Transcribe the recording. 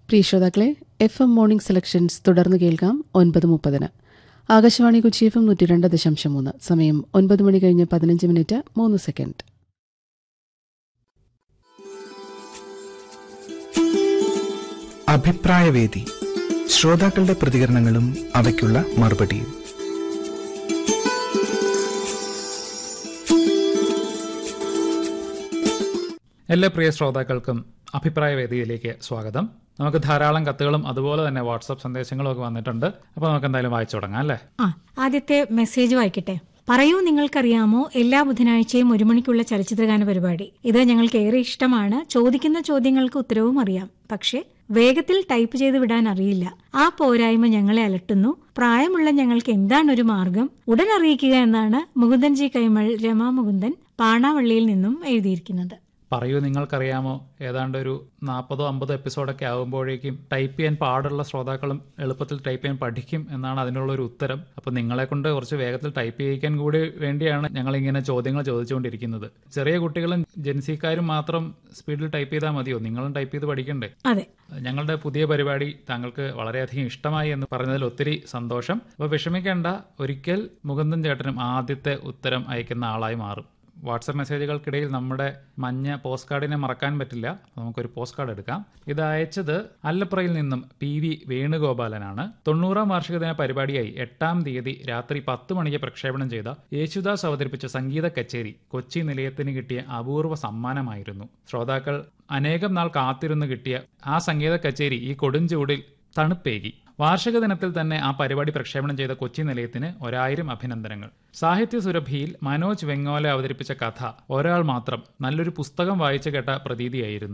പ്രിയ ശ്രോതാക്കളെ F M morning selections തുടർന്ന് കേൾക്കാം ഒൻപത് മുപ്പതിന് ആകാശവാണി കൊച്ചി എഫ് എം നൂറ്റി രണ്ട് ദശാംശം മൂന്ന് സമയം ഒൻപത് മണി കഴിഞ്ഞ് പതിനഞ്ച് മിനിറ്റ് മൂന്ന് സെക്കൻഡ് അഭിപ്രായവേദി ശ്രോതാക്കളുടെ പ്രതികരണങ്ങളും അവയ്ക്കുള്ള മറുപടിയും എല്ലാ പ്രിയ ശ്രോതാക്കൾക്കും അഭിപ്രായ വേദിയിലേക്ക് സ്വാഗതം നമുക്ക് ധാരാളം കത്തുകളും അതുപോലെ തന്നെ വാട്സപ്പ് സന്ദേശങ്ങളും ഒക്കെ വന്നിട്ടുണ്ട് അപ്പോൾ നമുക്ക് എന്തായാലും വായിച്ചു തുടങ്ങാം അല്ലേ ആ ആദ്യത്തെ മെസ്സേജ് വായിക്കട്ടെ പറയൂ നിങ്ങൾക്കറിയാമോ എല്ലാ ബുധനാഴ്ചയും ഒരു മണിക്കുള്ള ചലച്ചിത്രഗാന പരിപാടി ഇത് ഞങ്ങൾക്ക് ഏറെ ഇഷ്ടമാണ് ചോദിക്കുന്ന ചോദ്യങ്ങൾക്ക് ഉത്തരവും അറിയാം പക്ഷേ വേഗത്തിൽ ടൈപ്പ് ചെയ്ത് വിടാൻ അറിയില്ല ആ പോരായ്മ ഞങ്ങളെ അലട്ടുന്നു പ്രായമുള്ള ഞങ്ങൾക്ക് എന്താണ് ഒരു മാർഗം ഉടൻ അറിയിക്കുക എന്നാണ് മുകുന്ദൻ ജി കൈമൾ രമാ മുകുന്ദൻ പാണാവള്ളിയിൽ നിന്നും എഴുതിയിരിക്കുന്നത് പറയൂ നിങ്ങൾക്കറിയാമോ ഏതാണ്ട് ഒരു നാൽപ്പതോ അമ്പതോ എപ്പിസോഡൊക്കെ ആകുമ്പോഴേക്കും ടൈപ്പ് ചെയ്യാൻ പാടുള്ള ശ്രോതാക്കളും എളുപ്പത്തിൽ ടൈപ്പ് ചെയ്യാൻ പഠിക്കും എന്നാണ് അതിനുള്ള ഒരു ഉത്തരം അപ്പോൾ നിങ്ങളെ കൊണ്ട് കുറച്ച് വേഗത്തിൽ ടൈപ്പ് ചെയ്യിക്കാൻ കൂടി വേണ്ടിയാണ് ഞങ്ങൾ ഇങ്ങനെ ചോദ്യങ്ങൾ ചോദിച്ചുകൊണ്ടിരിക്കുന്നത് ചെറിയ കുട്ടികളും ജൻസിക്കാരും മാത്രം സ്പീഡിൽ ടൈപ്പ് ചെയ്താൽ മതിയോ നിങ്ങളും ടൈപ്പ് ചെയ്ത് പഠിക്കണ്ടേ അതെ ഞങ്ങളുടെ പുതിയ പരിപാടി താങ്കൾക്ക് വളരെയധികം ഇഷ്ടമായി എന്ന് പറഞ്ഞതിൽ ഒത്തിരി സന്തോഷം അപ്പോൾ വിഷമിക്കേണ്ട ഒരിക്കൽ മുകുന്ദൻ ചേട്ടനും ആദ്യത്തെ ഉത്തരം അയക്കുന്ന ആളായി മാറും വാട്സപ്പ് മെസ്സേജുകൾക്കിടയിൽ നമ്മുടെ മഞ്ഞ പോസ്റ്റ് കാർഡിനെ മറക്കാൻ പറ്റില്ല നമുക്കൊരു പോസ്റ്റ് കാർഡ് എടുക്കാം ഇത് അയച്ചത് അല്ലപ്രയിൽ നിന്നും പി വി വേണുഗോപാലനാണ് തൊണ്ണൂറാം വാർഷിക ദിന പരിപാടിയായി എട്ടാം തീയതി രാത്രി പത്ത് മണിക്ക് പ്രക്ഷേപണം ചെയ്ത യേശുദാസ് അവതരിപ്പിച്ച സംഗീത കച്ചേരി കൊച്ചി നിലയത്തിന് കിട്ടിയ അപൂർവ സമ്മാനമായിരുന്നു ശ്രോതാക്കൾ അനേകം നാൾ കാത്തിരുന്ന് കിട്ടിയ ആ സംഗീത കച്ചേരി ഈ കൊടുംചൂടിൽ തണുപ്പേകി വാർഷിക ദിനത്തിൽ തന്നെ ആ പരിപാടി പ്രക്ഷേപണം ചെയ്ത കൊച്ചി നിലയത്തിന് ഒരായിരം അഭിനന്ദനങ്ങൾ സാഹിത്യ സുരഭിയിൽ മനോജ് വെങ്ങോല അവതരിപ്പിച്ച കഥ ഒരാൾ മാത്രം നല്ലൊരു പുസ്തകം വായിച്ചു കേട്ട പ്രതീതിയായിരുന്നു